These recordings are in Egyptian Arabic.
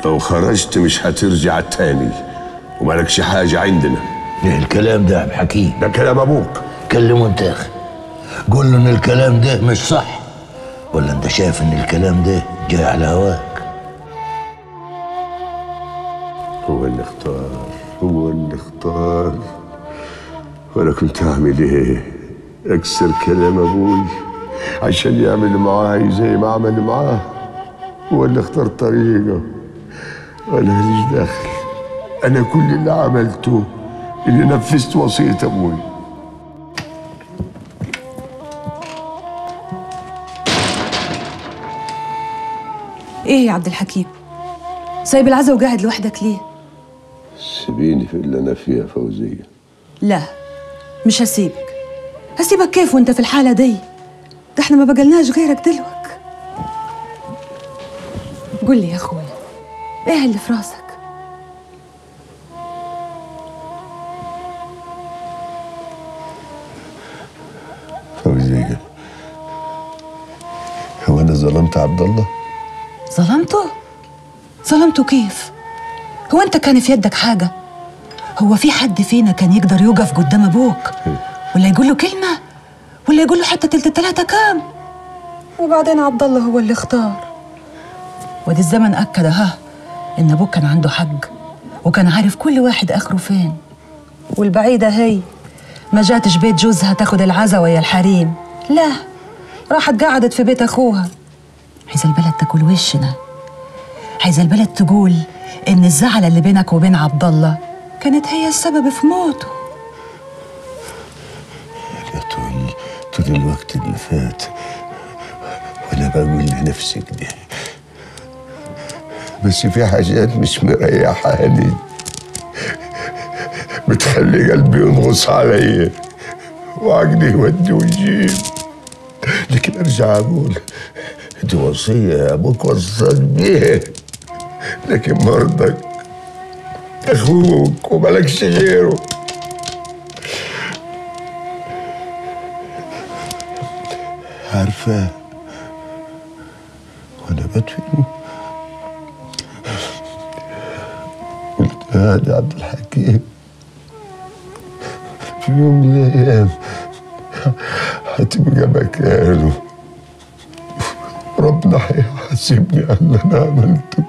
لو خرجت مش هترجع تاني ومالكش حاجة عندنا ايه الكلام ده يا عبد الحكيم ده كلام أبوك كلمه انت يا اخي قول له ان الكلام ده مش صح ولا انت شايف ان الكلام ده جاي على هواك هو اللي اختار هو اللي اختار وانا كنت اعمل ايه اكسر كلام ابوي عشان يعمل معاي زي ما عمل معاه هو اللي اختار طريقه وانا ماليش دخل انا كل اللي عملته اللي نفذت وصيه ابوي ايه يا عبد الحكيم سايب العزا وقاعد لوحدك ليه سيبيني في اللي انا فيها فوزيه لا مش هسيبك هسيبك كيف وانت في الحالة دي ده احنا ما بقلناش غيرك دلوك قول لي يا اخويا ايه اللي في راسك فوزيه هو انا ظلمت عبد الله ظلمته ظلمته كيف هو انت كان في يدك حاجة هو في حد فينا كان يقدر يوقف قدام ابوك ولا يقول له كلمة ولا يقول له حتى تلت التلاتة كام وبعدين عبد الله هو اللي اختار ودي الزمن أكد ها إن أبوك كان عنده حق وكان عارف كل واحد آخره فين والبعيدة هي ما جاتش بيت جوزها تاخد العزا ويا الحريم لا راحت قعدت في بيت أخوها عايزة البلد تاكل وشنا عايزة البلد تقول إن الزعل اللي بينك وبين عبد الله كانت هي السبب في موته يا طول طول الوقت اللي فات وانا بقول لنفسي كده بس في حاجات مش مريحاني بتخلي قلبي ينغص عليا وعقلي يودي ويجيب لكن ارجع اقول دي وصيه يا ابوك وصاك بيها لكن برضك اخوك وملكش غيره عارفة وأنا بدفن قلت يا دي عبد الحكيم في يوم من الأيام هتبقى مكانه ربنا هيحاسبني على اللي أنا عملته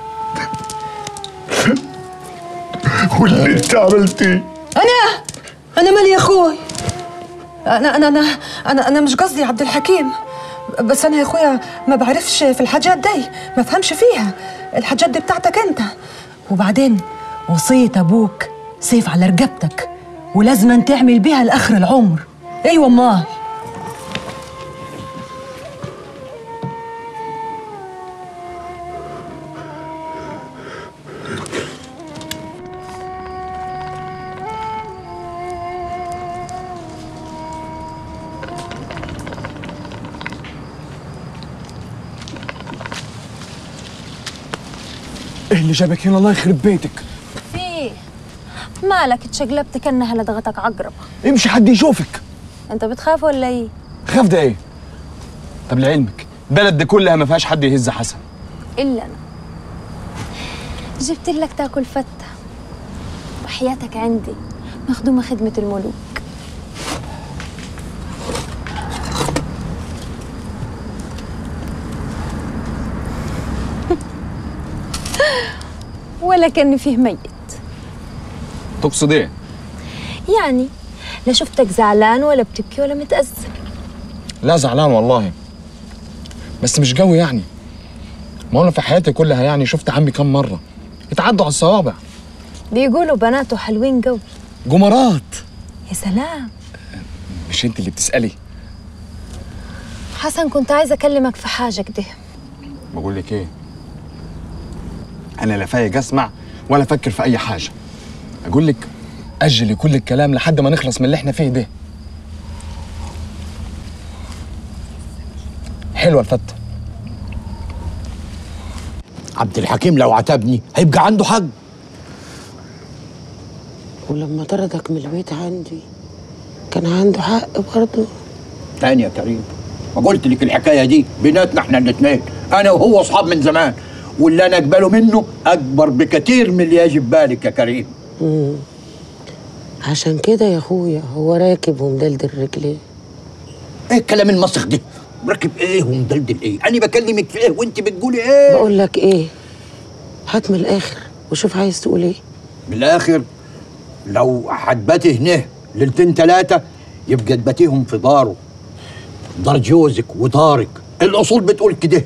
واللي أنت عملتيه أنا أنا مالي يا أخوي أنا أنا أنا أنا أنا مش قصدي عبد الحكيم بس أنا يا أخويا ما بعرفش في الحاجات دي ما فهمش فيها الحاجات دي بتاعتك أنت وبعدين وصية أبوك سيف على رقبتك ولازم تعمل بيها لآخر العمر أيوة أمال ايه اللي جابك هنا الله يخرب بيتك في مالك اتشقلبت كأنها لدغتك عقرب امشي حد يشوفك انت بتخاف ولا ايه خاف ده ايه طب لعلمك البلد دي كلها ما فيهاش حد يهز حسن الا انا جبت لك تاكل فتة وحياتك عندي مخدومة خدمة الملوك ولا كان فيه ميت تقصد ايه يعني لا شفتك زعلان ولا بتبكي ولا متأذى لا زعلان والله بس مش قوي يعني ما انا في حياتي كلها يعني شفت عمي كم مره يتعدوا على الصوابع بيقولوا بناته حلوين قوي جمرات يا سلام مش انت اللي بتسالي حسن كنت عايزة أكلمك في حاجة كده بقول لك ايه انا لا فايق اسمع ولا افكر في اي حاجه اقول لك اجلي كل الكلام لحد ما نخلص من اللي احنا فيه ده حلوه الفته عبد الحكيم لو عتبني هيبقى عنده حق ولما طردك من البيت عندي كان عنده حق برضه تاني يا كريم ما قلت لك الحكايه دي بيناتنا احنا الاثنين انا وهو اصحاب من زمان واللي انا اقبله منه اكبر بكثير من اللي يجب بالك يا كريم عشان كده يا اخويا هو راكب ومدلدل رجليه ايه الكلام المسخ ده مركب ايه ومدلدل ايه انا بكلمك في ايه وانت بتقولي ايه بقول لك ايه هات من الاخر وشوف عايز تقول ايه بالاخر لو هتباتي هنا ليلتين ثلاثه يبقى تباتيهم في داره دار جوزك ودارك الاصول بتقول كده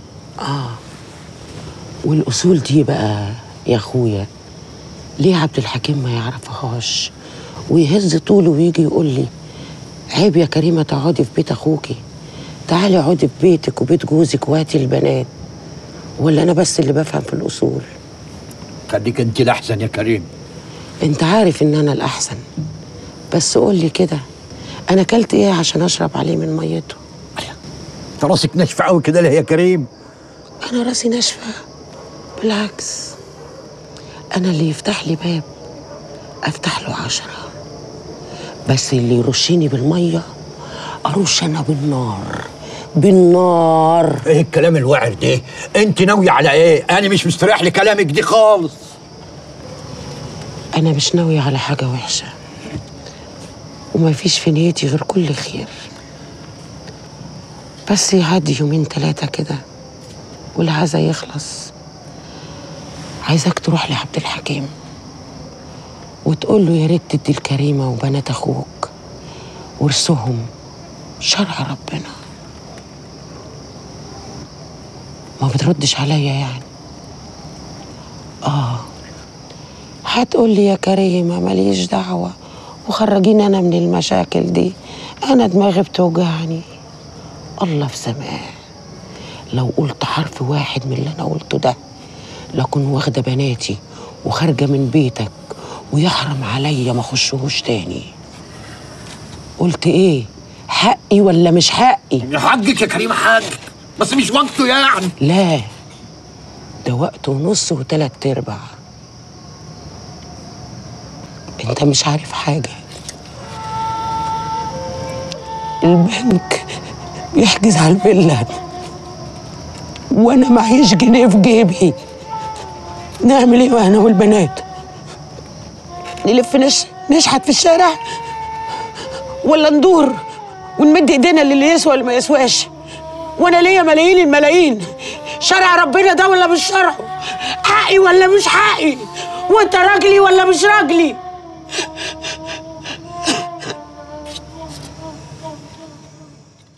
والاصول دي بقى يا اخويا ليه عبد الحكيم ما يعرفهاش ويهز طوله ويجي يقول لي عيب يا كريمه تقعدي في بيت اخوكي تعالي اقعدي في بيتك وبيت جوزك وهاتي البنات ولا انا بس اللي بفهم في الاصول خليك انت الاحسن يا كريم انت عارف ان انا الاحسن بس قول لي كده انا اكلت ايه عشان اشرب عليه من ميته انت راسك ناشفه قوي كده ليه يا كريم انا راسي ناشفه بالعكس انا اللي يفتح لي باب افتح له عشرة بس اللي يرشني بالميه ارش انا بالنار بالنار ايه الكلام الوعر ده انت ناويه على ايه انا مش مستريح لكلامك دي خالص انا مش ناويه على حاجه وحشه وما فيش في نيتي غير كل خير بس يعدي يومين ثلاثه كده والعزا يخلص عايزك تروح لعبد الحكيم وتقول له يا ريت تدي الكريمه وبنات اخوك ورثهم شرع ربنا ما بتردش عليا يعني اه هتقول لي يا كريمة ماليش دعوة وخرجيني أنا من المشاكل دي أنا دماغي بتوجعني الله في سماه لو قلت حرف واحد من اللي أنا قلته ده لكن واخدة بناتي وخارجة من بيتك ويحرم عليا ما اخشهوش تاني قلت ايه حقي ولا مش حقي حقك يا كريم حقك بس مش وقته يعني لا ده وقت ونص وتلات ارباع انت مش عارف حاجة البنك بيحجز على الفيلا وانا معيش جنيه في جيبي نعمل ايه انا والبنات نلف نش... نشحت في الشارع ولا ندور ونمد ايدينا للي يسوى اللي ما يسواش وانا ليا ملايين الملايين شرع ربنا ده ولا مش شرعه حقي ولا مش حقي وانت راجلي ولا مش راجلي